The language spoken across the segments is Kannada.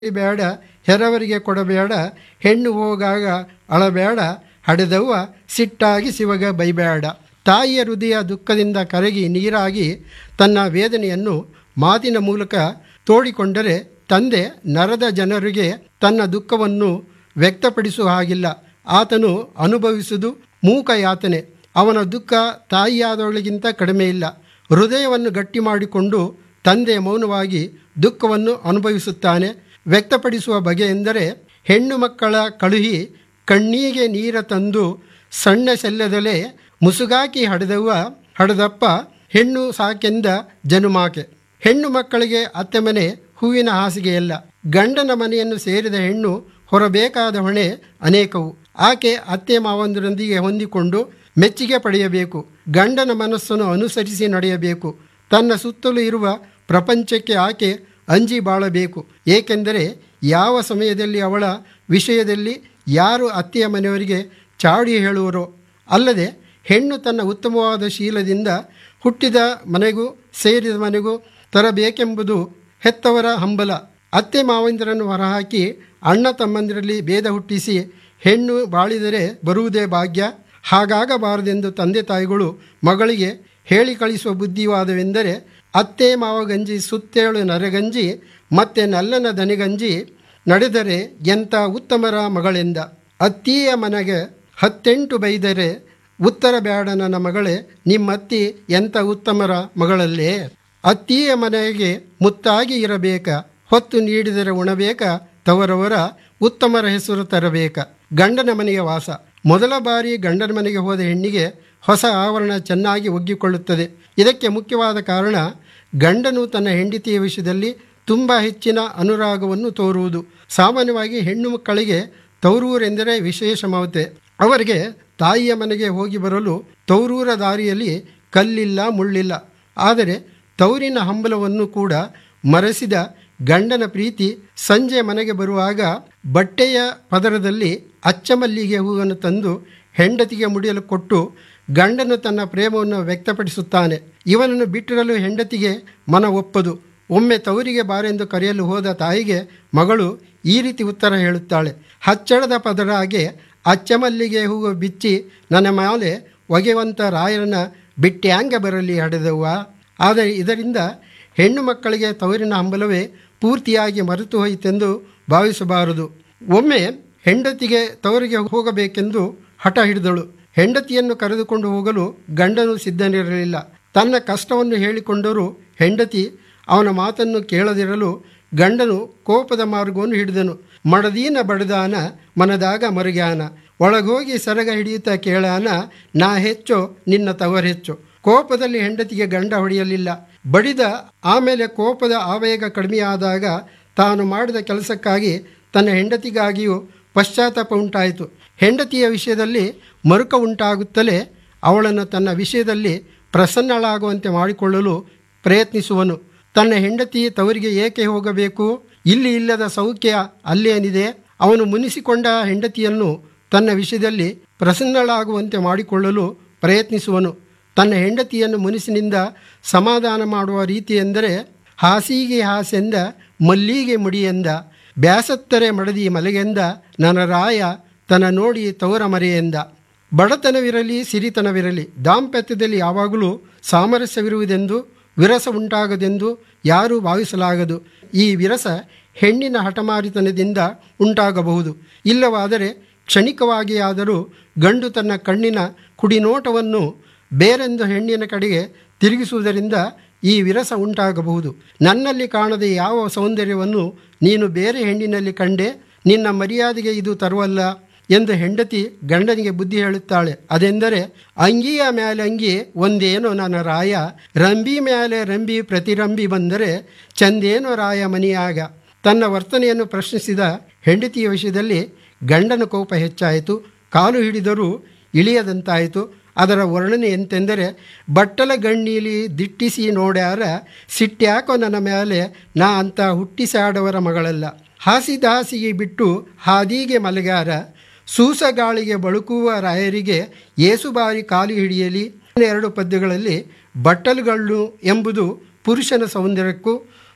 ಬೇಡ ಹೆರವರಿಗೆ ಕೊಡಬೇಡ ಹೆಣ್ಣು ಹೋಗಾಗ ಅಳಬೇಡ ಹಡೆದವ್ವ ಸಿಟ್ಟಾಗಿ ಶಿವಗ ಬೈಬೇಡ ತಾಯಿಯ ಹೃದಯ ದುಃಖದಿಂದ ಕರಗಿ ನೀರಾಗಿ ತನ್ನ ವೇದನೆಯನ್ನು ಮಾತಿನ ಮೂಲಕ ತೋಡಿಕೊಂಡರೆ ತಂದೆ ನರದ ಜನರಿಗೆ ತನ್ನ ದುಃಖವನ್ನು ವ್ಯಕ್ತಪಡಿಸುವ ಹಾಗಿಲ್ಲ ಆತನು ಅನುಭವಿಸುವುದು ಮೂಕ ಯಾತನೆ ಅವನ ದುಃಖ ತಾಯಿಯಾದವಳಿಗಿಂತ ಕಡಿಮೆ ಇಲ್ಲ ಹೃದಯವನ್ನು ಗಟ್ಟಿ ಮಾಡಿಕೊಂಡು ತಂದೆ ಮೌನವಾಗಿ ದುಃಖವನ್ನು ಅನುಭವಿಸುತ್ತಾನೆ ವ್ಯಕ್ತಪಡಿಸುವ ಬಗೆ ಎಂದರೆ ಹೆಣ್ಣು ಮಕ್ಕಳ ಕಳುಹಿ ಕಣ್ಣೀಗೆ ನೀರ ತಂದು ಸಣ್ಣ ಸೆಲ್ಲದಲೆ ಮುಸುಗಾಕಿ ಹಡೆದವ್ವ ಹಡೆದಪ್ಪ ಹೆಣ್ಣು ಸಾಕೆಂದ ಜನುಮಾಕೆ ಹೆಣ್ಣು ಮಕ್ಕಳಿಗೆ ಅತ್ತೆ ಮನೆ ಹೂವಿನ ಹಾಸಿಗೆಯಲ್ಲ ಗಂಡನ ಮನೆಯನ್ನು ಸೇರಿದ ಹೆಣ್ಣು ಹೊರಬೇಕಾದ ಹೊಣೆ ಅನೇಕವು ಆಕೆ ಅತ್ತೆ ಮಾವಂದರೊಂದಿಗೆ ಹೊಂದಿಕೊಂಡು ಮೆಚ್ಚುಗೆ ಪಡೆಯಬೇಕು ಗಂಡನ ಮನಸ್ಸನ್ನು ಅನುಸರಿಸಿ ನಡೆಯಬೇಕು ತನ್ನ ಸುತ್ತಲೂ ಇರುವ ಪ್ರಪಂಚಕ್ಕೆ ಆಕೆ ಅಂಜಿ ಬಾಳಬೇಕು ಏಕೆಂದರೆ ಯಾವ ಸಮಯದಲ್ಲಿ ಅವಳ ವಿಷಯದಲ್ಲಿ ಯಾರು ಅತ್ತೆಯ ಮನೆಯವರಿಗೆ ಚಾಡಿ ಹೇಳುವರೋ ಅಲ್ಲದೆ ಹೆಣ್ಣು ತನ್ನ ಉತ್ತಮವಾದ ಶೀಲದಿಂದ ಹುಟ್ಟಿದ ಮನೆಗೂ ಸೇರಿದ ಮನೆಗೂ ತರಬೇಕೆಂಬುದು ಹೆತ್ತವರ ಹಂಬಲ ಅತ್ತೆ ಮಾವಂದಿರನ್ನು ಹೊರಹಾಕಿ ಅಣ್ಣ ತಮ್ಮಂದಿರಲ್ಲಿ ಭೇದ ಹುಟ್ಟಿಸಿ ಹೆಣ್ಣು ಬಾಳಿದರೆ ಬರುವುದೇ ಭಾಗ್ಯ ಹಾಗಾಗಬಾರದೆಂದು ತಂದೆ ತಾಯಿಗಳು ಮಗಳಿಗೆ ಹೇಳಿ ಕಳಿಸುವ ಬುದ್ಧಿವಾದವೆಂದರೆ ಅತ್ತೆ ಮಾವಗಂಜಿ ಸುತ್ತೇಳು ನರೆಗಂಜಿ ಮತ್ತೆ ನಲ್ಲನ ದನಿಗಂಜಿ ನಡೆದರೆ ಎಂಥ ಉತ್ತಮರ ಮಗಳೆಂದ ಅತ್ತಿಯ ಮನೆಗೆ ಹತ್ತೆಂಟು ಬೈದರೆ ಉತ್ತರ ಬೇಡ ನನ್ನ ಮಗಳೇ ನಿಮ್ಮತ್ತಿ ಎಂಥ ಉತ್ತಮರ ಮಗಳಲ್ಲೇ ಅತ್ತಿಯ ಮನೆಗೆ ಮುತ್ತಾಗಿ ಇರಬೇಕ ಹೊತ್ತು ನೀಡಿದರೆ ಉಣಬೇಕ ತವರವರ ಉತ್ತಮರ ಹೆಸರು ತರಬೇಕ ಗಂಡನ ಮನೆಗೆ ವಾಸ ಮೊದಲ ಬಾರಿ ಗಂಡನ ಮನೆಗೆ ಹೋದ ಹೆಣ್ಣಿಗೆ ಹೊಸ ಆವರಣ ಚೆನ್ನಾಗಿ ಒಗ್ಗಿಕೊಳ್ಳುತ್ತದೆ ಇದಕ್ಕೆ ಮುಖ್ಯವಾದ ಕಾರಣ ಗಂಡನು ತನ್ನ ಹೆಂಡತಿಯ ವಿಷಯದಲ್ಲಿ ತುಂಬ ಹೆಚ್ಚಿನ ಅನುರಾಗವನ್ನು ತೋರುವುದು ಸಾಮಾನ್ಯವಾಗಿ ಹೆಣ್ಣು ಮಕ್ಕಳಿಗೆ ತೌರೂರೆಂದರೆ ವಿಶೇಷ ಮಮತೆ ಅವರಿಗೆ ತಾಯಿಯ ಮನೆಗೆ ಹೋಗಿ ಬರಲು ತೌರೂರ ದಾರಿಯಲ್ಲಿ ಕಲ್ಲಿಲ್ಲ ಮುಳ್ಳಿಲ್ಲ ಆದರೆ ತೌರಿನ ಹಂಬಲವನ್ನು ಕೂಡ ಮರೆಸಿದ ಗಂಡನ ಪ್ರೀತಿ ಸಂಜೆ ಮನೆಗೆ ಬರುವಾಗ ಬಟ್ಟೆಯ ಪದರದಲ್ಲಿ ಅಚ್ಚಮಲ್ಲಿಗೆ ಹೂವನ್ನು ತಂದು ಹೆಂಡತಿಗೆ ಮುಡಿಯಲು ಕೊಟ್ಟು ಗಂಡನು ತನ್ನ ಪ್ರೇಮವನ್ನು ವ್ಯಕ್ತಪಡಿಸುತ್ತಾನೆ ಇವನನ್ನು ಬಿಟ್ಟಿರಲು ಹೆಂಡತಿಗೆ ಮನ ಒಪ್ಪದು ಒಮ್ಮೆ ತವರಿಗೆ ಬಾರೆಂದು ಕರೆಯಲು ಹೋದ ತಾಯಿಗೆ ಮಗಳು ಈ ರೀತಿ ಉತ್ತರ ಹೇಳುತ್ತಾಳೆ ಹಚ್ಚಳದ ಪದರಾಗೆ ಅಚ್ಚಮಲ್ಲಿಗೆ ಹೂವು ಬಿಚ್ಚಿ ನನ್ನ ಮೇಲೆ ಒಗೆವಂತ ರಾಯರನ್ನ ಬಿಟ್ಟ್ಯಾಂಗ ಬರಲಿ ಹಡೆದವ್ವ ಆದರೆ ಇದರಿಂದ ಹೆಣ್ಣು ಮಕ್ಕಳಿಗೆ ತವರಿನ ಹಂಬಲವೇ ಪೂರ್ತಿಯಾಗಿ ಮರೆತು ಹೋಯಿತೆಂದು ಭಾವಿಸಬಾರದು ಒಮ್ಮೆ ಹೆಂಡತಿಗೆ ತವರಿಗೆ ಹೋಗಬೇಕೆಂದು ಹಠ ಹಿಡಿದಳು ಹೆಂಡತಿಯನ್ನು ಕರೆದುಕೊಂಡು ಹೋಗಲು ಗಂಡನು ಸಿದ್ಧನಿರಲಿಲ್ಲ ತನ್ನ ಕಷ್ಟವನ್ನು ಹೇಳಿಕೊಂಡರೂ ಹೆಂಡತಿ ಅವನ ಮಾತನ್ನು ಕೇಳದಿರಲು ಗಂಡನು ಕೋಪದ ಮಾರ್ಗವನ್ನು ಹಿಡಿದನು ಮಡದೀನ ಬಡದಾನ ಮನದಾಗ ಮರುಗ್ಯಾನ ಒಳಗೋಗಿ ಸರಗ ಹಿಡಿಯುತ್ತಾ ಕೇಳಾನ ನಾ ಹೆಚ್ಚು ನಿನ್ನ ತವರ್ ಹೆಚ್ಚು ಕೋಪದಲ್ಲಿ ಹೆಂಡತಿಗೆ ಗಂಡ ಹೊಡೆಯಲಿಲ್ಲ ಬಡಿದ ಆಮೇಲೆ ಕೋಪದ ಆವೇಗ ಕಡಿಮೆಯಾದಾಗ ತಾನು ಮಾಡಿದ ಕೆಲಸಕ್ಕಾಗಿ ತನ್ನ ಹೆಂಡತಿಗಾಗಿಯೂ ಪಶ್ಚಾತ್ತಾಪ ಉಂಟಾಯಿತು ಹೆಂಡತಿಯ ವಿಷಯದಲ್ಲಿ ಮರುಕ ಉಂಟಾಗುತ್ತಲೇ ಅವಳನ್ನು ತನ್ನ ವಿಷಯದಲ್ಲಿ ಪ್ರಸನ್ನಳಾಗುವಂತೆ ಮಾಡಿಕೊಳ್ಳಲು ಪ್ರಯತ್ನಿಸುವನು ತನ್ನ ಹೆಂಡತಿ ತವರಿಗೆ ಏಕೆ ಹೋಗಬೇಕು ಇಲ್ಲಿ ಇಲ್ಲದ ಸೌಖ್ಯ ಅಲ್ಲೇನಿದೆ ಅವನು ಮುನಿಸಿಕೊಂಡ ಹೆಂಡತಿಯನ್ನು ತನ್ನ ವಿಷಯದಲ್ಲಿ ಪ್ರಸನ್ನಳಾಗುವಂತೆ ಮಾಡಿಕೊಳ್ಳಲು ಪ್ರಯತ್ನಿಸುವನು ತನ್ನ ಹೆಂಡತಿಯನ್ನು ಮುನಿಸಿನಿಂದ ಸಮಾಧಾನ ಮಾಡುವ ರೀತಿ ಎಂದರೆ ಹಾಸಿಗೆ ಹಾಸೆಂದ ಮಲ್ಲಿಗೆ ಮುಡಿಯೆಂದ ಬ್ಯಾಸತ್ತರೆ ಮಡದಿ ಮಲಗೆಂದ ನನ್ನ ರಾಯ ತನ ನೋಡಿ ತವರ ಮರೆಯೆಂದ ಬಡತನವಿರಲಿ ಸಿರಿತನವಿರಲಿ ದಾಂಪತ್ಯದಲ್ಲಿ ಯಾವಾಗಲೂ ಸಾಮರಸ್ಯವಿರುವುದೆಂದು ವಿರಸ ಉಂಟಾಗದೆಂದು ಯಾರೂ ಭಾವಿಸಲಾಗದು ಈ ವಿರಸ ಹೆಣ್ಣಿನ ಹಠಮಾರಿತನದಿಂದ ಉಂಟಾಗಬಹುದು ಇಲ್ಲವಾದರೆ ಕ್ಷಣಿಕವಾಗಿ ಆದರೂ ಗಂಡು ತನ್ನ ಕಣ್ಣಿನ ಕುಡಿನೋಟವನ್ನು ಬೇರೆಂದು ಹೆಣ್ಣಿನ ಕಡೆಗೆ ತಿರುಗಿಸುವುದರಿಂದ ಈ ವಿರಸ ಉಂಟಾಗಬಹುದು ನನ್ನಲ್ಲಿ ಕಾಣದ ಯಾವ ಸೌಂದರ್ಯವನ್ನು ನೀನು ಬೇರೆ ಹೆಣ್ಣಿನಲ್ಲಿ ಕಂಡೆ ನಿನ್ನ ಮರ್ಯಾದೆಗೆ ಇದು ತರುವಲ್ಲ ಎಂದು ಹೆಂಡತಿ ಗಂಡನಿಗೆ ಬುದ್ಧಿ ಹೇಳುತ್ತಾಳೆ ಅದೆಂದರೆ ಅಂಗಿಯ ಮೇಲೆ ಅಂಗಿ ಒಂದೇನೋ ನನ್ನ ರಾಯ ರಂಬಿ ಮೇಲೆ ರಂಬಿ ಪ್ರತಿರಂಬಿ ಬಂದರೆ ಚಂದೇನೋ ರಾಯ ಮನಿಯಾಗ ತನ್ನ ವರ್ತನೆಯನ್ನು ಪ್ರಶ್ನಿಸಿದ ಹೆಂಡತಿಯ ವಿಷಯದಲ್ಲಿ ಗಂಡನ ಕೋಪ ಹೆಚ್ಚಾಯಿತು ಕಾಲು ಹಿಡಿದರೂ ಇಳಿಯದಂತಾಯಿತು ಅದರ ವರ್ಣನೆ ಎಂತೆಂದರೆ ಬಟ್ಟಲ ಗಣ್ಣೀಲಿ ದಿಟ್ಟಿಸಿ ನೋಡ್ಯಾರ ಸಿಟ್ಟ್ಯಾಕೋ ನನ್ನ ಮೇಲೆ ನಾ ಅಂತ ಹುಟ್ಟಿಸಾಡವರ ಮಗಳಲ್ಲ ಹಾಸಿದ ಹಾಸಿಗೆ ಬಿಟ್ಟು ಹಾದಿಗೆ ಮಲಗಾರ ಸೂಸಗಾಳಿಗೆ ಬಳುಕುವ ರಾಯರಿಗೆ ಏಸು ಬಾರಿ ಕಾಲು ಹಿಡಿಯಲಿ ಎರಡು ಪದ್ಯಗಳಲ್ಲಿ ಬಟ್ಟಲುಗಳು ಎಂಬುದು ಪುರುಷನ ಸೌಂದರ್ಯಕ್ಕೂ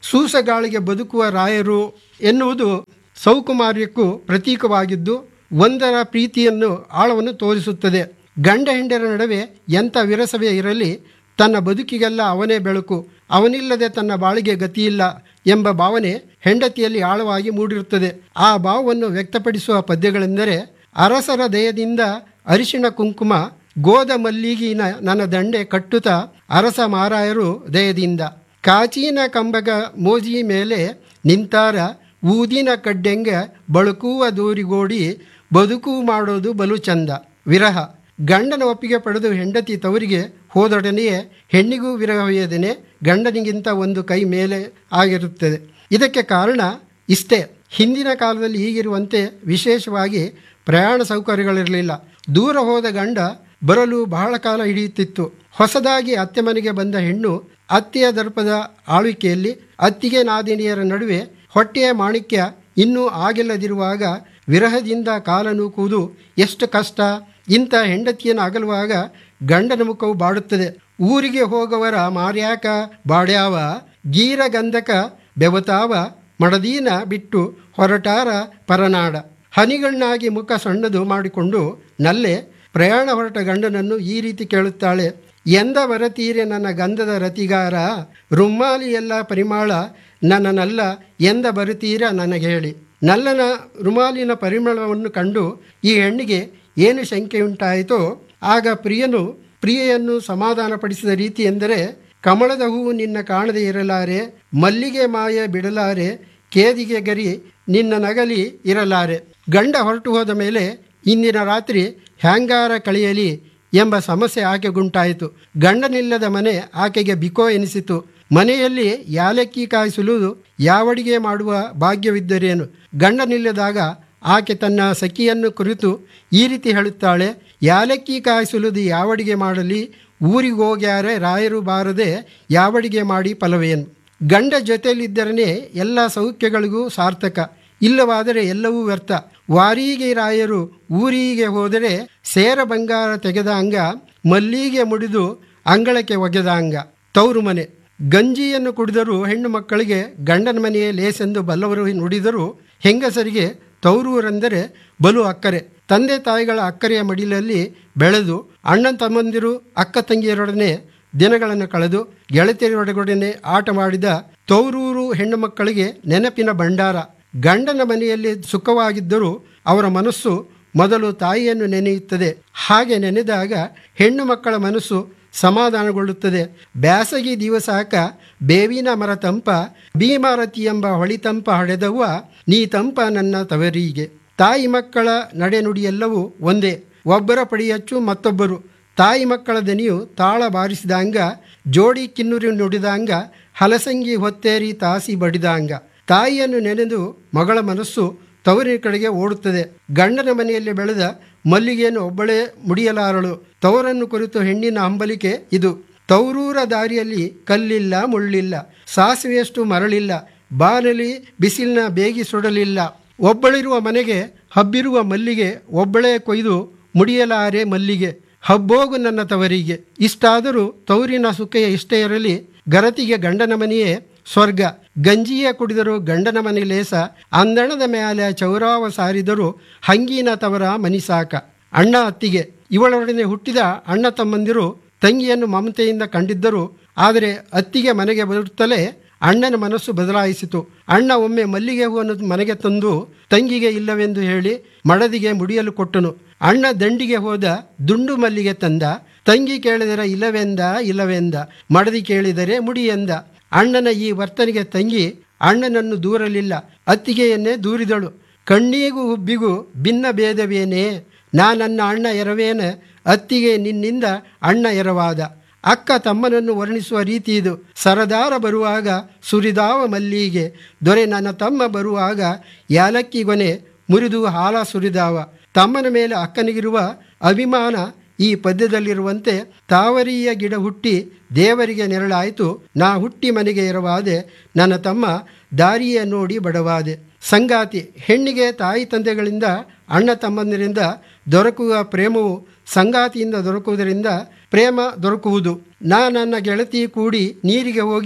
ಸೂಸಗಾಳಿಗೆ ಬದುಕುವ ರಾಯರು ಎನ್ನುವುದು ಸೌಕುಮಾರ್ಯಕ್ಕೂ ಪ್ರತೀಕವಾಗಿದ್ದು ಒಂದರ ಪ್ರೀತಿಯನ್ನು ಆಳವನ್ನು ತೋರಿಸುತ್ತದೆ ಗಂಡ ಹೆಂಡರ ನಡುವೆ ಎಂಥ ವಿರಸವೇ ಇರಲಿ ತನ್ನ ಬದುಕಿಗೆಲ್ಲ ಅವನೇ ಬೆಳಕು ಅವನಿಲ್ಲದೆ ತನ್ನ ಬಾಳಿಗೆ ಗತಿಯಿಲ್ಲ ಎಂಬ ಭಾವನೆ ಹೆಂಡತಿಯಲ್ಲಿ ಆಳವಾಗಿ ಮೂಡಿರುತ್ತದೆ ಆ ಭಾವವನ್ನು ವ್ಯಕ್ತಪಡಿಸುವ ಪದ್ಯಗಳೆಂದರೆ ಅರಸರ ದಯದಿಂದ ಅರಿಶಿಣ ಕುಂಕುಮ ಗೋದ ಮಲ್ಲಿಗಿನ ನನ್ನ ದಂಡೆ ಕಟ್ಟುತ್ತ ಅರಸ ಮಾರಾಯರು ದಯದಿಂದ ಕಾಚೀನ ಕಂಬಗ ಮೋಜಿ ಮೇಲೆ ನಿಂತಾರ ಊದಿನ ಕಡ್ಡೆಂಗ ಬಳುಕುವ ದೂರಿಗೋಡಿ ಬದುಕು ಮಾಡೋದು ಬಲು ಚಂದ ವಿರಹ ಗಂಡನ ಒಪ್ಪಿಗೆ ಪಡೆದು ಹೆಂಡತಿ ತವರಿಗೆ ಹೋದೊಡನೆಯೇ ಹೆಣ್ಣಿಗೂ ವಿರಹ ವೇದನೆ ಗಂಡನಿಗಿಂತ ಒಂದು ಕೈ ಮೇಲೆ ಆಗಿರುತ್ತದೆ ಇದಕ್ಕೆ ಕಾರಣ ಇಷ್ಟೇ ಹಿಂದಿನ ಕಾಲದಲ್ಲಿ ಈಗಿರುವಂತೆ ವಿಶೇಷವಾಗಿ ಪ್ರಯಾಣ ಸೌಕರ್ಯಗಳಿರಲಿಲ್ಲ ದೂರ ಹೋದ ಗಂಡ ಬರಲು ಬಹಳ ಕಾಲ ಹಿಡಿಯುತ್ತಿತ್ತು ಹೊಸದಾಗಿ ಅತ್ತೆ ಮನೆಗೆ ಬಂದ ಹೆಣ್ಣು ಅತ್ತೆಯ ದರ್ಪದ ಆಳ್ವಿಕೆಯಲ್ಲಿ ಅತ್ತಿಗೆ ನಾದಿನಿಯರ ನಡುವೆ ಹೊಟ್ಟೆಯ ಮಾಣಿಕ್ಯ ಇನ್ನೂ ಆಗಿಲ್ಲದಿರುವಾಗ ವಿರಹದಿಂದ ಕಾಲ ನೂಕುವುದು ಎಷ್ಟು ಕಷ್ಟ ಇಂಥ ಹೆಂಡತಿಯನ್ನು ಅಗಲುವಾಗ ಗಂಡನ ಮುಖವು ಬಾಡುತ್ತದೆ ಊರಿಗೆ ಹೋಗವರ ಮಾರ್ಯಾಕ ಬಾಡ್ಯಾವ ಗೀರ ಗಂಧಕ ಬೆವತಾವ ಮಡದೀನ ಬಿಟ್ಟು ಹೊರಟಾರ ಪರನಾಡ ಹನಿಗಣ್ಣಾಗಿ ಮುಖ ಸಣ್ಣದು ಮಾಡಿಕೊಂಡು ನಲ್ಲೆ ಪ್ರಯಾಣ ಹೊರಟ ಗಂಡನನ್ನು ಈ ರೀತಿ ಕೇಳುತ್ತಾಳೆ ಎಂದ ಬರತೀರೆ ನನ್ನ ಗಂಧದ ರತಿಗಾರ ರುಮ್ಮಾಲಿ ಎಲ್ಲ ಪರಿಮಾಳ ನನ್ನನಲ್ಲ ಎಂದ ಬರುತ್ತೀರ ನನಗೆ ಹೇಳಿ ನಲ್ಲನ ರುಮಾಲಿನ ಪರಿಮಳವನ್ನು ಕಂಡು ಈ ಹೆಣ್ಣಿಗೆ ಏನು ಶಂಕೆಯುಂಟಾಯಿತೋ ಆಗ ಪ್ರಿಯನು ಪ್ರಿಯೆಯನ್ನು ಸಮಾಧಾನಪಡಿಸಿದ ರೀತಿ ಎಂದರೆ ಕಮಲದ ಹೂವು ನಿನ್ನ ಕಾಣದೇ ಇರಲಾರೆ ಮಲ್ಲಿಗೆ ಮಾಯ ಬಿಡಲಾರೆ ಕೇದಿಗೆ ಗರಿ ನಿನ್ನ ನಗಲಿ ಇರಲಾರೆ ಗಂಡ ಹೊರಟು ಹೋದ ಮೇಲೆ ಇಂದಿನ ರಾತ್ರಿ ಹ್ಯಾಂಗಾರ ಕಳೆಯಲಿ ಎಂಬ ಸಮಸ್ಯೆ ಆಕೆಗುಂಟಾಯಿತು ಗಂಡನಿಲ್ಲದ ಮನೆ ಆಕೆಗೆ ಬಿಕೋ ಎನಿಸಿತು ಮನೆಯಲ್ಲಿ ಯಾಲಕ್ಕಿ ಕಾಯಿಸಲು ಯಾವಡಿಗೆ ಮಾಡುವ ಭಾಗ್ಯವಿದ್ದರೇನು ಗಂಡನಿಲ್ಲದಾಗ ಆಕೆ ತನ್ನ ಸಖಿಯನ್ನು ಕುರಿತು ಈ ರೀತಿ ಹೇಳುತ್ತಾಳೆ ಯಾಲಕ್ಕಿ ಕಾಯಿಸುವುದು ಯಾವಡಿಗೆ ಮಾಡಲಿ ಊರಿಗೆ ಹೋಗ್ಯಾರೆ ರಾಯರು ಬಾರದೆ ಯಾವಡಿಗೆ ಮಾಡಿ ಫಲವೇನು ಗಂಡ ಜೊತೆಯಲ್ಲಿದ್ದರೇ ಎಲ್ಲ ಸೌಖ್ಯಗಳಿಗೂ ಸಾರ್ಥಕ ಇಲ್ಲವಾದರೆ ಎಲ್ಲವೂ ವ್ಯರ್ಥ ವಾರಿಗೆ ರಾಯರು ಊರಿಗೆ ಹೋದರೆ ಸೇರ ಬಂಗಾರ ತೆಗೆದ ಅಂಗ ಮಲ್ಲಿಗೆ ಮುಡಿದು ಅಂಗಳಕ್ಕೆ ಒಗೆದ ಅಂಗ ತವರು ಮನೆ ಗಂಜಿಯನ್ನು ಕುಡಿದರೂ ಹೆಣ್ಣು ಮಕ್ಕಳಿಗೆ ಗಂಡನ ಮನೆಯೇ ಲೇಸೆಂದು ಬಲ್ಲವರು ನುಡಿದರೂ ಹೆಂಗಸರಿಗೆ ತೌರೂರೆಂದರೆ ಬಲು ಅಕ್ಕರೆ ತಂದೆ ತಾಯಿಗಳ ಅಕ್ಕರೆಯ ಮಡಿಲಲ್ಲಿ ಬೆಳೆದು ಅಣ್ಣ ತಮ್ಮಂದಿರು ಅಕ್ಕ ತಂಗಿಯರೊಡನೆ ದಿನಗಳನ್ನು ಕಳೆದು ಗೆಳತಿಯರೊಡಗೊಡನೆ ಆಟ ಮಾಡಿದ ತೌರೂರು ಹೆಣ್ಣು ಮಕ್ಕಳಿಗೆ ನೆನಪಿನ ಭಂಡಾರ ಗಂಡನ ಮನೆಯಲ್ಲಿ ಸುಖವಾಗಿದ್ದರೂ ಅವರ ಮನಸ್ಸು ಮೊದಲು ತಾಯಿಯನ್ನು ನೆನೆಯುತ್ತದೆ ಹಾಗೆ ನೆನೆದಾಗ ಹೆಣ್ಣು ಮಕ್ಕಳ ಮನಸ್ಸು ಸಮಾಧಾನಗೊಳ್ಳುತ್ತದೆ ಬ್ಯಾಸಗಿ ದಿವಸಾಕ ಬೇವಿನ ಮರ ತಂಪ ಭೀಮಾರತಿ ಎಂಬ ಹೊಳಿತಂಪ ಹಡೆದವ್ವ ನೀ ತಂಪ ನನ್ನ ತವರಿಗೆ ತಾಯಿ ಮಕ್ಕಳ ನಡೆನುಡಿಯೆಲ್ಲವೂ ಒಂದೇ ಒಬ್ಬರ ಪಡಿಯಚ್ಚು ಮತ್ತೊಬ್ಬರು ತಾಯಿ ಮಕ್ಕಳ ದನಿಯು ತಾಳ ಬಾರಿಸಿದಂಗ ಜೋಡಿ ಕಿನ್ನುರಿ ನುಡಿದಂಗ ಹಲಸಂಗಿ ಹೊತ್ತೇರಿ ತಾಸಿ ಬಡಿದಂಗ ತಾಯಿಯನ್ನು ನೆನೆದು ಮಗಳ ಮನಸ್ಸು ತವರಿನ ಕಡೆಗೆ ಓಡುತ್ತದೆ ಗಂಡನ ಮನೆಯಲ್ಲಿ ಬೆಳೆದ ಮಲ್ಲಿಗೆಯನ್ನು ಒಬ್ಬಳೇ ಮುಡಿಯಲಾರಳು ತವರನ್ನು ಕುರಿತು ಹೆಣ್ಣಿನ ಹಂಬಲಿಕೆ ಇದು ತೌರೂರ ದಾರಿಯಲ್ಲಿ ಕಲ್ಲಿಲ್ಲ ಮುಳ್ಳಿಲ್ಲ ಸಾಸಿವೆಯಷ್ಟು ಮರಳಿಲ್ಲ ಬಾನಲಿ ಬಿಸಿಲಿನ ಬೇಗಿ ಸುಡಲಿಲ್ಲ ಒಬ್ಬಳಿರುವ ಮನೆಗೆ ಹಬ್ಬಿರುವ ಮಲ್ಲಿಗೆ ಒಬ್ಬಳೇ ಕೊಯ್ದು ಮುಡಿಯಲಾರೆ ಮಲ್ಲಿಗೆ ಹಬ್ಬೋಗು ನನ್ನ ತವರಿಗೆ ಇಷ್ಟಾದರೂ ತೌರಿನ ಸುಖೆಯ ಇಷ್ಟೇ ಇರಲಿ ಗರತಿಗೆ ಗಂಡನ ಮನೆಯೇ ಸ್ವರ್ಗ ಗಂಜಿಯ ಕುಡಿದರು ಗಂಡನ ಮನೆ ಲೇಸ ಅಂದಣದ ಮೇಲೆ ಚೌರಾವ ಸಾರಿದರು ಹಂಗಿನ ತವರ ಮನಿ ಸಾಕ ಅಣ್ಣ ಅತ್ತಿಗೆ ಇವಳೊಡನೆ ಹುಟ್ಟಿದ ಅಣ್ಣ ತಮ್ಮಂದಿರು ತಂಗಿಯನ್ನು ಮಮತೆಯಿಂದ ಕಂಡಿದ್ದರು ಆದರೆ ಅತ್ತಿಗೆ ಮನೆಗೆ ಬರುತ್ತಲೇ ಅಣ್ಣನ ಮನಸ್ಸು ಬದಲಾಯಿಸಿತು ಅಣ್ಣ ಒಮ್ಮೆ ಮಲ್ಲಿಗೆ ಹೂವನ್ನು ಮನೆಗೆ ತಂದು ತಂಗಿಗೆ ಇಲ್ಲವೆಂದು ಹೇಳಿ ಮಡದಿಗೆ ಮುಡಿಯಲು ಕೊಟ್ಟನು ಅಣ್ಣ ದಂಡಿಗೆ ಹೋದ ದುಂಡು ಮಲ್ಲಿಗೆ ತಂದ ತಂಗಿ ಕೇಳಿದರೆ ಇಲ್ಲವೆಂದ ಇಲ್ಲವೆಂದ ಮಡದಿ ಕೇಳಿದರೆ ಮುಡಿಯೆಂದ ಅಣ್ಣನ ಈ ವರ್ತನೆಗೆ ತಂಗಿ ಅಣ್ಣನನ್ನು ದೂರಲಿಲ್ಲ ಅತ್ತಿಗೆಯನ್ನೇ ದೂರಿದಳು ಕಣ್ಣಿಗೂ ಹುಬ್ಬಿಗೂ ಭಿನ್ನ ಭೇದವೇನೇ ನಾನನ್ನ ಅಣ್ಣ ಎರವೇನ ಅತ್ತಿಗೆ ನಿನ್ನಿಂದ ಅಣ್ಣ ಎರವಾದ ಅಕ್ಕ ತಮ್ಮನನ್ನು ವರ್ಣಿಸುವ ರೀತಿ ಇದು ಸರದಾರ ಬರುವಾಗ ಸುರಿದಾವ ಮಲ್ಲಿಗೆ ದೊರೆ ನನ್ನ ತಮ್ಮ ಬರುವಾಗ ಯಾಲಕ್ಕಿ ಗೊನೆ ಮುರಿದು ಹಾಲ ಸುರಿದಾವ ತಮ್ಮನ ಮೇಲೆ ಅಕ್ಕನಿಗಿರುವ ಅಭಿಮಾನ ಈ ಪದ್ಯದಲ್ಲಿರುವಂತೆ ತಾವರಿಯ ಗಿಡ ಹುಟ್ಟಿ ದೇವರಿಗೆ ನೆರಳಾಯಿತು ನಾ ಹುಟ್ಟಿ ಮನೆಗೆ ಎರವಾದೆ ನನ್ನ ತಮ್ಮ ದಾರಿಯ ನೋಡಿ ಬಡವಾದೆ ಸಂಗಾತಿ ಹೆಣ್ಣಿಗೆ ತಾಯಿ ತಂದೆಗಳಿಂದ ಅಣ್ಣ ತಮ್ಮಂದಿರಿಂದ ದೊರಕುವ ಪ್ರೇಮವು ಸಂಗಾತಿಯಿಂದ ದೊರಕುವುದರಿಂದ ಪ್ರೇಮ ದೊರಕುವುದು ನಾ ನನ್ನ ಗೆಳತಿ ಕೂಡಿ ನೀರಿಗೆ ಹೋಗಿ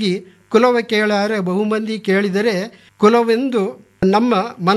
ಕುಲವ ಕೇಳಾರೆ ಬಹುಮಂದಿ ಕೇಳಿದರೆ ಕುಲವೆಂದು ನಮ್ಮ ಮನ